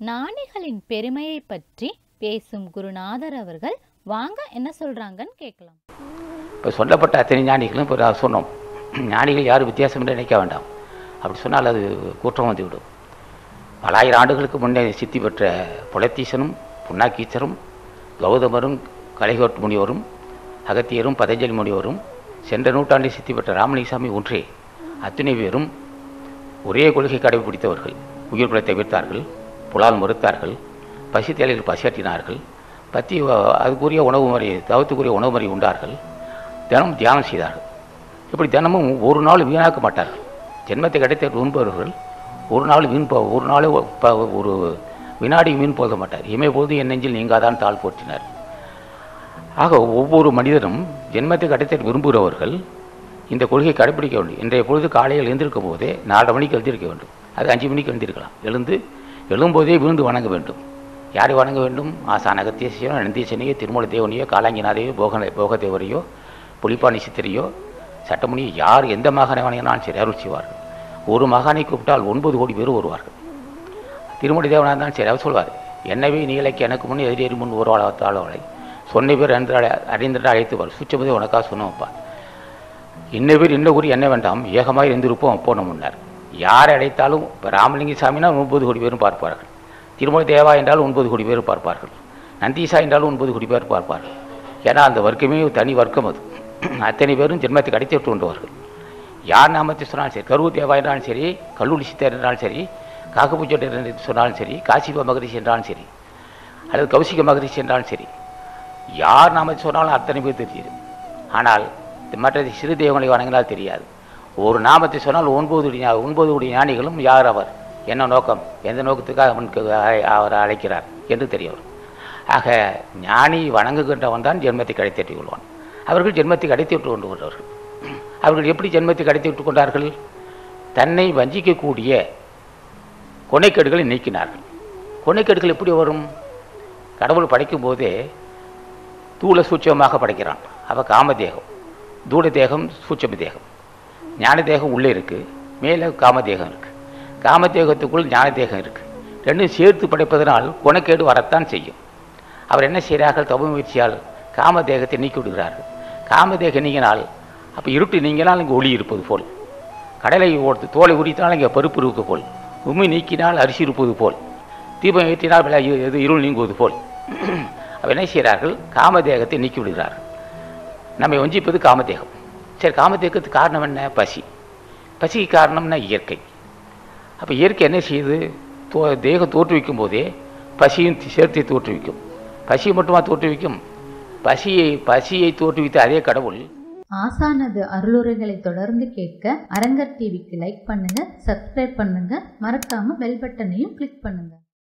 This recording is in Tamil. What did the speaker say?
ஞானிகளின் பெருமையை பற்றி பேசும் குருநாதர் அவர்கள் வாங்க என்ன சொல்றாங்கன்னு கேட்கலாம் இப்போ சொல்லப்பட்ட அத்தனை ஞானிகளும் இப்போ நான் சொன்னோம் ஞானிகள் யாரும் வித்தியாசம் என்று நினைக்க வேண்டாம் அப்படி சொன்னால் அது குற்றம் வந்துவிடும் பலாயிரம் ஆண்டுகளுக்கு முன்னே சித்தி பெற்ற புலத்தீசனும் புன்னாக்கீச்சரும் கௌதமரும் கலைகோட் முனிவரும் அகத்தியரும் பதஞ்சலி முனிவரும் சென்ற நூற்றாண்டில் சித்தி பெற்ற ராமலிங்கசாமி ஒன்றே அத்தனை பேரும் ஒரே கொள்கை கடைபிடித்தவர்கள் உயிர் பிழைத்தை விற்றார்கள் புலால் மறுத்தார்கள் பசி தேலையில் பசியாற்றினார்கள் பத்தி வ- அதுக்குரிய உணவு முறை தவத்துக்குரிய உணவு முறை உண்டார்கள் தினமும் தியானம் செய்தார்கள் இப்படி தினமும் ஒரு நாள் வீணாக்க மாட்டார்கள் ஜென்மத்தை கிடைத்த விரும்புபவர்கள் ஒரு நாள் வீண் போ ஒரு நாள் ஒ- ப- ஒரு வினாடி வீண் போக மாட்டார் இமை போது என் நெஞ்சில் நீங்காதான் தாழ் போற்றினார் ஆக ஒவ்வொரு மனிதரும் ஜென்மத்தை கிடைத்த விரும்புகிறவர்கள் இந்த கொள்கையை கடைபிடிக்க வேண்டும் இன்றைய பொழுது காலையில் எழுந்திருக்கும் போதே நாலரை மணிக்கு எழுந்திருக்க வேண்டும் அது அஞ்சு மணிக்கு எழுந்திருக்கலாம் எழுந்து எழும்போதே விழுந்து வணங்க வேண்டும் யாரை வணங்க வேண்டும் ஆசான் அகத்தியசியோ நந்தீசனையோ திருமல தேவனையோ காலாங்கிநாதையோ போக போகதேவரையோ புலிப்பாணி சித்திரையோ சட்டமுனியோ யார் எந்த மகானை வணங்கினாலும் சரி அருள் செய்வார்கள் ஒரு மகானை கூப்பிட்டால் ஒன்பது கோடி பேர் வருவார்கள் திருமணி தேவனாக இருந்தாலும் சரி அவர் சொல்வார் என்னவே நீலைக்கு எனக்கு முன் எதிரேறி முன் ஒரு அவளை சொன்ன பேர் என்று அறிந்திர அழைத்துவார் சுச்சபதி உனக்காக சொன்னோம்ப்பா இன்ன பேர் இன்ன குறி என்ன வேண்டாம் ஏகமாக இருந்திருப்போம் போன முன்னார் யார் அழைத்தாலும் இப்போ ராமலிங்க சாமினா ஒன்பது கோடி பேரும் பார்ப்பார்கள் திருமணி தேவா என்றால் ஒன்பது கோடி பேர் பார்ப்பார்கள் நந்தீசா என்றாலும் ஒன்பது கோடி பேர் பார்ப்பார்கள் ஏன்னா அந்த வர்க்கமே ஒரு தனி வர்க்கம் அது அத்தனை பேரும் ஜென்மத்தை கடித்து விட்டு கொண்டவர்கள் யார் நாமத்தை சொன்னாலும் சரி கருவு தேவா என்றாலும் சரி கல்லூரி சித்தர் என்றாலும் சரி காக்கபூச்சோட்டர் என்று சொன்னாலும் சரி காசிப மகரிஷி என்றாலும் சரி அல்லது கௌசிக மகரிஷி என்றாலும் சரி யார் நாமத்தை சொன்னாலும் அத்தனை பேர் தெரியுது ஆனால் இந்த மற்ற சிறு தெய்வங்களை வணங்கினால் தெரியாது ஒரு நாமத்தை சொன்னால் ஒன்பது கோடி ஞா- ஒன்பது கோடி ஞானிகளும் யார் அவர் என்ன நோக்கம் எந்த நோக்கத்துக்காக அவனுக்கு அழை- அவர் அழைக்கிறார் என்று தெரிய வரும் ஆக ஞானி வணங்குகின்றவன் தான் ஜென்மத்தை கிடைத்தேற்றி கொள்வான் அவர்கள் ஜென்மத்தை கிடைத்து விட்டு கொண்டு கொண்டவர்கள் அவர்கள் எப்படி ஜென்மத்தை கிடைத்து விட்டு கொண்டார்கள் தன்னை வஞ்சிக்கக்கூடிய கொனைக்கேடுகளை நீக்கினார்கள் கொனைக்கேடுகள் எப்படி வரும் கடவுள் படைக்கும் போதே தூள சூட்சமாக படைக்கிறான் அவ காமதேகம் தூட தேகம் சூட்சம தேகம் ஞான தேகம் உள்ளே இருக்குது மேலே காமதேகம் இருக்குது காமதேகத்துக்குள் ஞான தேகம் இருக்குது ரெண்டும் சேர்த்து படைப்பதனால் குணக்கேடு வரத்தான் செய்யும் அவர் என்ன செய்கிறார்கள் தப முயற்சியால் காமதேகத்தை நீக்கி விடுகிறார்கள் காமதேகம் நீங்கினால் அப்போ இருட்டு நீங்கினால் இங்கே ஒளி இருப்பது போல் கடலை ஓடுத்து தோலை உரித்தால் இங்கே பருப்பு இருப்பது போல் உண்மை நீக்கினால் அரிசி இருப்பது போல் தீபம் ஏற்றினால் விள- இது இருள் நீங்குவது போல் அப்ப என்ன செய்கிறார்கள் காமதேகத்தை நீக்கி விடுகிறார்கள் நம்மை வஞ்சிப்பது காமதேகம் சரி காமதேகத்துக்கு காரணம் என்ன பசி பசிக்கு காரணம்னா இயற்கை அப்போ இயற்கை என்ன செய்யுது தோ தேகம் தோற்றுவிக்கும் போதே பசியும் சேர்த்து தோற்றுவிக்கும் பசியை மட்டுமா தோற்றுவிக்கும் பசியை பசியை தோற்றுவித்த அதே கடவுள் ஆசானது அருளுரைகளை தொடர்ந்து கேட்க அரங்கர் டிவிக்கு லைக் பண்ணுங்க சப்ஸ்கிரைப் பண்ணுங்க மறக்காம பெல் பட்டனையும் கிளிக் பண்ணுங்க